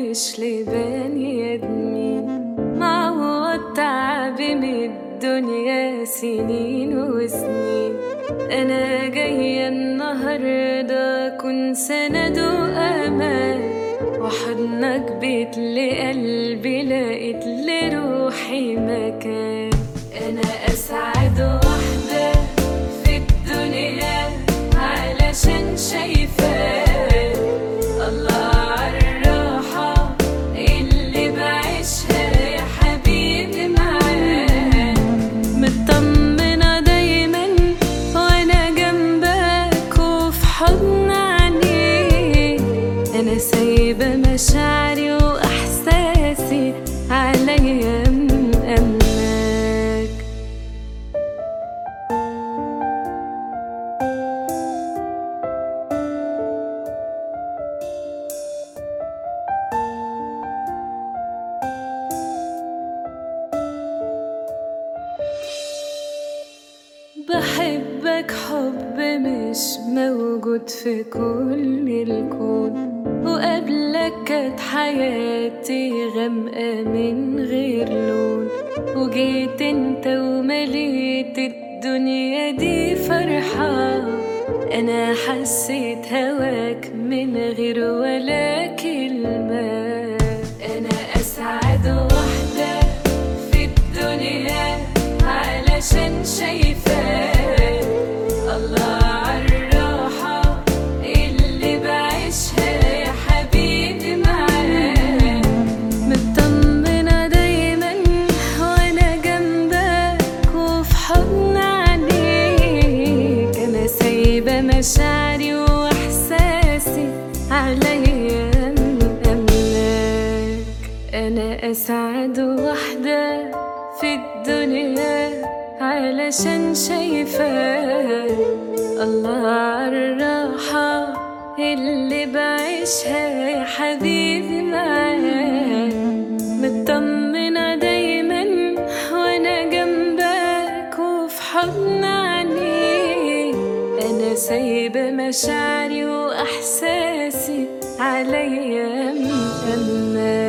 مش لبني ادمين معوض تعبي من الدنيا سنين وسنين انا جاية النهاردة كن سند وامان وحضنك بيت لقلبي لقيت لروحي مكان انا اسعد واحدة في الدنيا علشان شايفاك الله عالراحة اللي بعيشها يا حبيبي معاك مطمنة دايما وانا جنبك وفي حضن عينيك انا سايبة مشاعري واحساسي عليا مأمنك بحبك حب مش موجود في كل الكون وقبلك كانت حياتي غامقة من غير لون وجيت انت ومليت الدنيا دي فرحة انا حسيت هواك من غير ولا كلمة انا اسعد واحدة في الدنيا علشان شايفاك الله عالراحة اللي بعيشها يا حبيبي معاك مطمنة دايما وانا جنبك وفي حضن عينيك انا سايبة مشاعري واحساسي عليا مأمنك انا اسعد واحدة في الدنيا علشان شايفاك الله عالراحة اللي بعيشها يا حبيبي معاك مطمنة دايما وانا جنبك وفي حضن عينيك انا سايبة مشاعري واحساسي عليا مأمنك